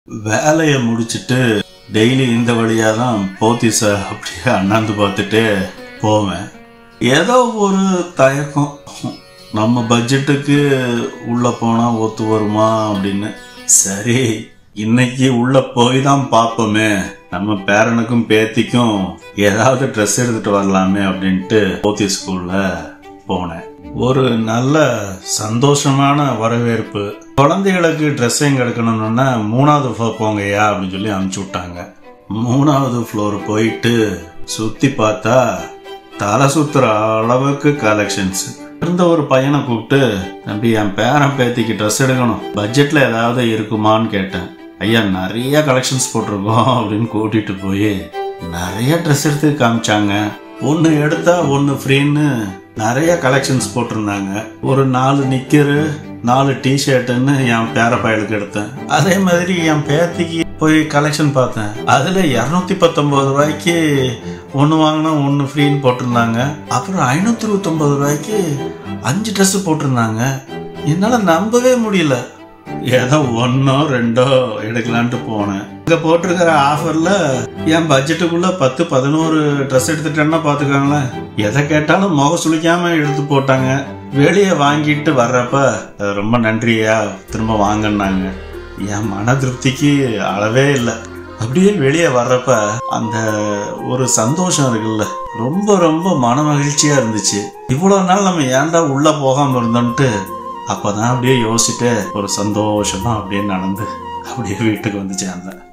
வேலையை முடிச்சிட்டு டெய்லி இந்த வழியாக தான் போத்தீஸ அப்படியே அண்ணாந்து பார்த்துட்டு போவேன் ஏதோ ஒரு தயக்கம் நம்ம பட்ஜெட்டுக்கு உள்ள போனா ஒத்து வருமா அப்படின்னு சரி இன்னைக்கு உள்ள போய் தான் பார்ப்போமே நம்ம பேரனுக்கும் பேத்திக்கும் ஏதாவது ட்ரெஸ் எடுத்துட்டு வரலாமே அப்படின்ட்டு போத்தி ஸ்கூல்ல போனேன் ஒரு நல்ல சந்தோஷமான வரவேற்பு குழந்தைகளுக்கு ட்ரெஸ் எங்க எடுக்கணும்னா மூணாவது ஃப்ளோர் போங்கய்யா அப்படின்னு சொல்லி அனுப்பிச்சு விட்டாங்க மூணாவது ஃப்ளோர் போயிட்டு சுத்தி பார்த்தா தலை சுத்துற அளவுக்கு கலெக்ஷன்ஸ் இருந்த ஒரு பையனை கூப்பிட்டு தம்பி என் பேரன் பேத்திக்கு ட்ரெஸ் எடுக்கணும் பட்ஜெட்ல ஏதாவது இருக்குமான்னு கேட்டேன் ஐயா நிறைய கலெக்ஷன்ஸ் போட்டிருக்கோம் அப்படின்னு கூட்டிட்டு போய் நிறைய ட்ரெஸ் எடுத்து காமிச்சாங்க ஒன்று எடுத்தா ஒன்று ஃப்ரீன்னு நிறைய கலெக்ஷன்ஸ் போட்டிருந்தாங்க ஒரு நாலு நிக்கரு நாலு டிஷர்ட்டுன்னு என் பேர பயலுக்கு எடுத்தேன் அதே மாதிரி என் பேத்திக்கு போய் கலெக்ஷன் பார்த்தேன் அதில் இரநூத்தி பத்தொம்பது ரூபாய்க்கு ஒன்று வாங்கினா ஒன்று ஃப்ரீன்னு போட்டிருந்தாங்க அப்புறம் ஐநூற்றி இருபத்தொம்பது ரூபாய்க்கு அஞ்சு ட்ரெஸ்ஸு போட்டிருந்தாங்க என்னால் நம்பவே முடியல ஏதோ ஒன்றோ ரெண்டோ எடுக்கலான்ட்டு போனேன் இங்கே போட்டிருக்கிற ஆஃபரில் என் பட்ஜெட்டுக்குள்ளே பத்து பதினோரு ட்ரெஸ் எடுத்துட்டேன்னா பார்த்துக்கோங்களேன் எதை கேட்டாலும் முக சுளிக்காமல் எடுத்து போட்டாங்க வெளியே வாங்கிட்டு வர்றப்ப "அஹ், ரொம்ப நன்றியா திரும்ப வாங்கினாங்க என் மன திருப்திக்கு அளவே இல்லை அப்படியே வெளியே வர்றப்ப அந்த ஒரு சந்தோஷம் இருக்குல்ல ரொம்ப ரொம்ப மன மகிழ்ச்சியா இருந்துச்சு இவ்வளவு நாள் நம்ம ஏன்டா உள்ள போகாம இருந்தோம்ட்டு அப்பதான் அப்படியே யோசிச்சுட்டு ஒரு சந்தோஷமா அப்படியே நடந்து அப்படியே வீட்டுக்கு வந்து சேர்ந்தேன்